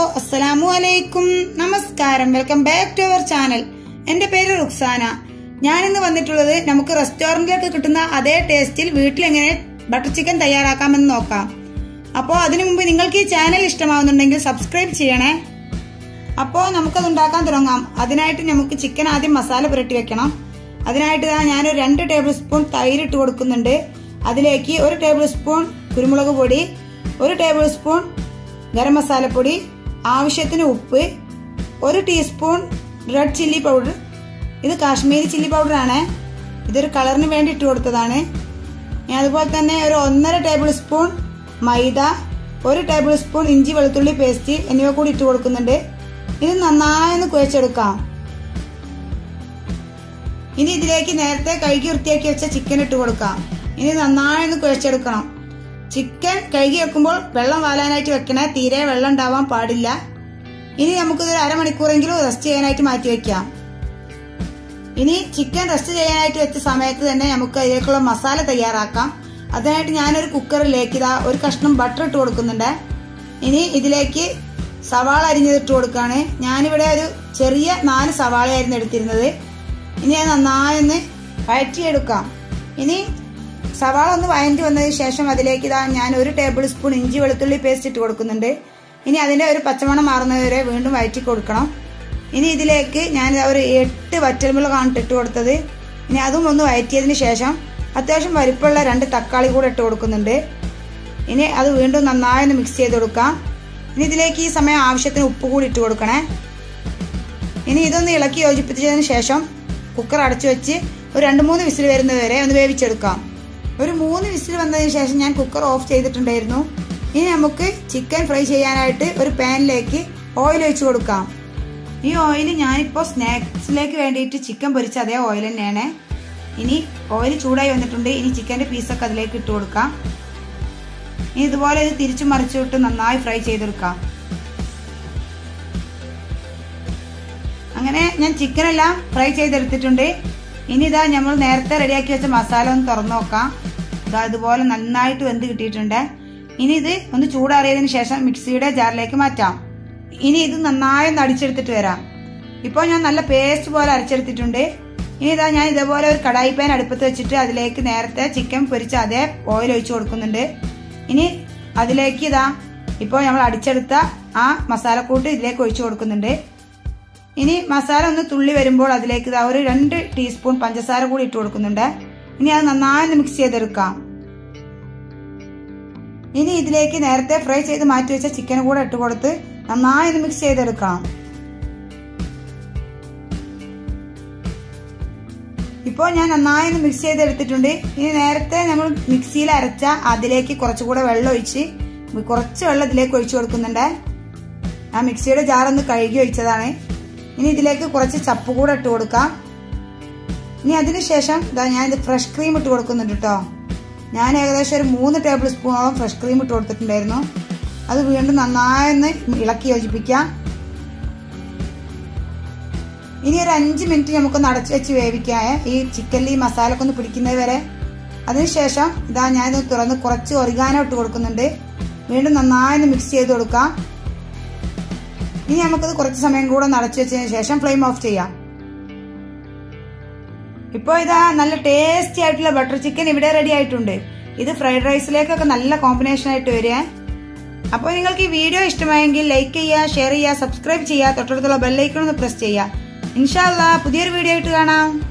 അസ്സലാമു അലൈക്കും നമസ്കാരം welcome back to our channel എന്റെ പേര് റുക്സാന ഞാനിന്ന് വന്നിട്ടുള്ളത് നമുക്ക് റെസ്റ്റോറന്റിലൊക്കെ കിട്ടുന്ന അതേ ടേസ്റ്റിൽ വീട്ടിൽ എങ്ങനെ ബട്ടർ ചിക്കൻ തയ്യാറാക്കാമെന്ന് നോക്കാം അപ്പോൾ അതിനു മുമ്പ് നിങ്ങൾക്ക് ഈ ചാനൽ ഇഷ്ടമാവുന്നുണ്ടെങ്കിൽ സബ്സ്ക്രൈബ് ചെയ്യണേ അപ്പോൾ നമുക്കത് ഉണ്ടാക്കാൻ തുടങ്ങാം അതിനായിട്ട് നമുക്ക് ചിക്കൻ ആദ്യം മസാല പുരട്ടി വെക്കണം അതിനായിട്ട് ദാ ഞാനൊരു രണ്ട് ടേബിൾ സ്പൂൺ തൈര് ഇട്ട് കൊടുക്കുന്നുണ്ട് അതിലേക്ക് ഒരു ടേബിൾ സ്പൂൺ കുരുമുളക് പൊടി ഒരു ടേബിൾ സ്പൂൺ ഗരം മസാലപ്പൊടി ആവശ്യത്തിന് ഉപ്പ് ഒരു ടീസ്പൂൺ റെഡ് ചില്ലി പൗഡർ ഇത് കാശ്മീരി ചില്ലി പൗഡർ ആണ് ഇതൊരു കളറിന് വേണ്ടി ഇട്ട് കൊടുത്തതാണ് ഇനി അതുപോലെ തന്നെ ഒരു ഒന്നര ടേബിൾ സ്പൂൺ മൈദ ഒരു ടേബിൾ സ്പൂൺ ഇഞ്ചി വെളുത്തുള്ളി പേസ്റ്റ് എന്നിവ കൂടി ഇട്ട് കൊടുക്കുന്നുണ്ട് ഇത് നന്നായി ഒന്ന് കുഴച്ചെടുക്കാം ഇനി ഇതിലേക്ക് നേരത്തെ കഴുകി വൃത്തിയാക്കി വെച്ച ചിക്കൻ ഇട്ട് കൊടുക്കാം ഇനി നന്നായി ഒന്ന് കുഴച്ചെടുക്കണം ചിക്കൻ കഴുകി വെക്കുമ്പോൾ വെള്ളം വാലാനായിട്ട് വെക്കണേ തീരെ വെള്ളം ഉണ്ടാവാൻ പാടില്ല ഇനി നമുക്കിതൊരു അരമണിക്കൂറെങ്കിലും റെസ്റ്റ് ചെയ്യാനായിട്ട് മാറ്റി വെക്കാം ഇനി ചിക്കൻ റെസ്റ്റ് ചെയ്യാനായിട്ട് വെച്ച സമയത്ത് തന്നെ നമുക്ക് അതിലേക്കുള്ള മസാല തയ്യാറാക്കാം അതിനായിട്ട് ഞാനൊരു കുക്കറിലേക്ക് ഇതാ ഒരു കഷ്ണം ബട്ടർ ഇട്ട് കൊടുക്കുന്നുണ്ട് ഇനി ഇതിലേക്ക് സവാള അരിഞ്ഞത് ഇട്ട് കൊടുക്കാണ് ഞാനിവിടെ ഒരു ചെറിയ നാല് സവാളയായിരുന്നു എടുത്തിരുന്നത് ഇനി അത് നന്നായി ഒന്ന് വഴറ്റിയെടുക്കാം ഇനി സവാള ഒന്ന് വഴറ്റി വന്നതിന് ശേഷം അതിലേക്ക് ഇതാ ഞാൻ ഒരു ടേബിൾ സ്പൂൺ ഇഞ്ചി വെളുത്തുള്ളി പേസ്റ്റ് ഇട്ട് കൊടുക്കുന്നുണ്ട് ഇനി അതിന്റെ ഒരു പച്ചമണം മാറുന്നതുവരെ വീണ്ടും വഴറ്റി കൊടുക്കണം ഇനി ഇതിലേക്ക് ഞാൻ ഒരു എട്ട് വറ്റൽമുളകാണ് ഇട്ട് കൊടുത്തത് ഇനി അതും ഒന്ന് വഴറ്റിയതിന് ശേഷം അത്യാവശ്യം വലിപ്പമുള്ള രണ്ട് തക്കാളി കൂടെ ഇട്ട് കൊടുക്കുന്നുണ്ട് ഇനി അത് വീണ്ടും നന്നായി ഒന്ന് മിക്സ് ചെയ്ത് കൊടുക്കാം ഇനി ഇതിലേക്ക് ഈ സമയം ആവശ്യത്തിന് ഉപ്പ് കൂടി ഇട്ട് കൊടുക്കണേ ഇനി ഇതൊന്ന് ഇളക്കി യോജിപ്പിച്ചതിന് ശേഷം കുക്കർ അടച്ചു വെച്ച് ഒരു രണ്ട് മൂന്ന് വിസിൽ വരുന്നത് വരെ ഒന്ന് വേവിച്ചെടുക്കാം ഒരു മൂന്ന് വിസിൽ വന്നതിന് ശേഷം ഞാൻ കുക്കർ ഓഫ് ചെയ്തിട്ടുണ്ടായിരുന്നു ഇനി നമുക്ക് ചിക്കൻ ഫ്രൈ ചെയ്യാനായിട്ട് ഒരു പാനിലേക്ക് ഓയിൽ ഒഴിച്ചു കൊടുക്കാം ഈ ഓയിൽ ഞാനിപ്പോൾ സ്നാക്സിലേക്ക് വേണ്ടിയിട്ട് ചിക്കൻ പൊരിച്ച അതേ ഓയിൽ തന്നെയാണ് ഇനി ഓയിൽ ചൂടായി വന്നിട്ടുണ്ട് ഇനി ചിക്കൻ്റെ പീസൊക്കെ അതിലേക്ക് ഇട്ട് കൊടുക്കാം ഇനി ഇതുപോലെ ഇത് തിരിച്ചു മറിച്ചിട്ട് നന്നായി ഫ്രൈ ചെയ്തെടുക്കാം അങ്ങനെ ഞാൻ ചിക്കനെല്ലാം ഫ്രൈ ചെയ്തെടുത്തിട്ടുണ്ട് ഇനി ഇതാ നമ്മൾ നേരത്തെ റെഡിയാക്കി വെച്ച മസാല ഒന്ന് തുറന്നു നോക്കാം ഇതാ ഇതുപോലെ നന്നായിട്ട് വെന്ത് കിട്ടിയിട്ടുണ്ട് ഇനി ഇത് ഒന്ന് ചൂടാറിയതിന് ശേഷം മിക്സിയുടെ ജാറിലേക്ക് മാറ്റാം ഇനി ഇത് നന്നായി ഒന്ന് അടിച്ചെടുത്തിട്ട് വരാം ഇപ്പോൾ ഞാൻ നല്ല പേസ്റ്റ് പോലെ അരച്ചെടുത്തിട്ടുണ്ട് ഇനി ഇതാ ഞാൻ ഇതേപോലെ ഒരു കടായി പാൻ അടുപ്പത്ത് വെച്ചിട്ട് അതിലേക്ക് നേരത്തെ ചിക്കൻ പൊരിച്ച അതേ ഓയിൽ ഒഴിച്ചു കൊടുക്കുന്നുണ്ട് ഇനി അതിലേക്ക് ഇതാ ഇപ്പോൾ നമ്മൾ അടിച്ചെടുത്ത ആ മസാലക്കൂട്ട് ഇതിലേക്ക് ഒഴിച്ചു കൊടുക്കുന്നുണ്ട് ഇനി മസാല ഒന്ന് തുള്ളി വരുമ്പോൾ അതിലേക്ക് ഇതാ ഒരു രണ്ട് ടീസ്പൂൺ പഞ്ചസാര കൂടി ഇട്ട് കൊടുക്കുന്നുണ്ട് ഇനി അത് നന്നായി മിക്സ് ചെയ്തെടുക്കാം ഇനി ഇതിലേക്ക് നേരത്തെ ഫ്രൈ ചെയ്ത് മാറ്റി വെച്ച ചിക്കൻ കൂടെ ഇട്ട് കൊടുത്ത് നന്നായി മിക്സ് ചെയ്തെടുക്കാം ഇപ്പോൾ ഞാൻ നന്നായി മിക്സ് ചെയ്തെടുത്തിട്ടുണ്ട് ഇനി നേരത്തെ നമ്മൾ മിക്സിയിൽ അരച്ച അതിലേക്ക് കുറച്ചുകൂടെ വെള്ളം ഒഴിച്ച് കുറച്ച് വെള്ളം ഇതിലേക്ക് ഒഴിച്ചു കൊടുക്കുന്നുണ്ട് ആ മിക്സിയുടെ ജാറൊന്ന് കഴുകി ഒഴിച്ചതാണ് ഇനി ഇതിലേക്ക് കുറച്ച് ചപ്പ് കൂടെ ഇട്ട് കൊടുക്കാം ഇനി അതിനുശേഷം ഇതാ ഞാൻ ഇത് ഫ്രഷ് ക്രീം ഇട്ട് കൊടുക്കുന്നുണ്ട് കേട്ടോ ഞാൻ ഏകദേശം ഒരു മൂന്ന് ടേബിൾ സ്പൂണോളം ഫ്രഷ് ക്രീം ഇട്ട് കൊടുത്തിട്ടുണ്ടായിരുന്നു അത് വീണ്ടും നന്നായി ഒന്ന് ഇളക്കി യോജിപ്പിക്കാം ഇനി ഒരു അഞ്ച് മിനിറ്റ് നമുക്കൊന്ന് അടച്ചു വെച്ച് വേവിക്കാം ഈ ചിക്കനിൽ ഈ മസാല ഒക്കെ ഒന്ന് പിടിക്കുന്നത് വരെ അതിനുശേഷം ഇതാ ഞാനിത് തുറന്ന് കുറച്ച് ഒറിഗാനോ ഇട്ട് കൊടുക്കുന്നുണ്ട് വീണ്ടും നന്നായി മിക്സ് ചെയ്ത് കൊടുക്കാം ഇനി നമുക്കത് കുറച്ച് സമയം കൂടെ നടച്ചു വെച്ചതിന് ശേഷം ഫ്ലെയിം ഓഫ് ചെയ്യാം ഇപ്പോൾ ഇതാ നല്ല ടേസ്റ്റി ആയിട്ടുള്ള ബട്ടർ ചിക്കൻ ഇവിടെ റെഡി ആയിട്ടുണ്ട് ഇത് ഫ്രൈഡ് റൈസിലേക്കൊക്കെ നല്ല കോമ്പിനേഷൻ ആയിട്ട് വരിക അപ്പോൾ നിങ്ങൾക്ക് ഈ വീഡിയോ ഇഷ്ടമായെങ്കിൽ ലൈക്ക് ചെയ്യുക ഷെയർ ചെയ്യുക സബ്സ്ക്രൈബ് ചെയ്യുക തൊട്ടടുത്തുള്ള ബെല്ലൈക്കൺ ഒന്ന് പ്രസ് ചെയ്യുക ഇൻഷാല്ല പുതിയൊരു വീഡിയോ ആയിട്ട് കാണാം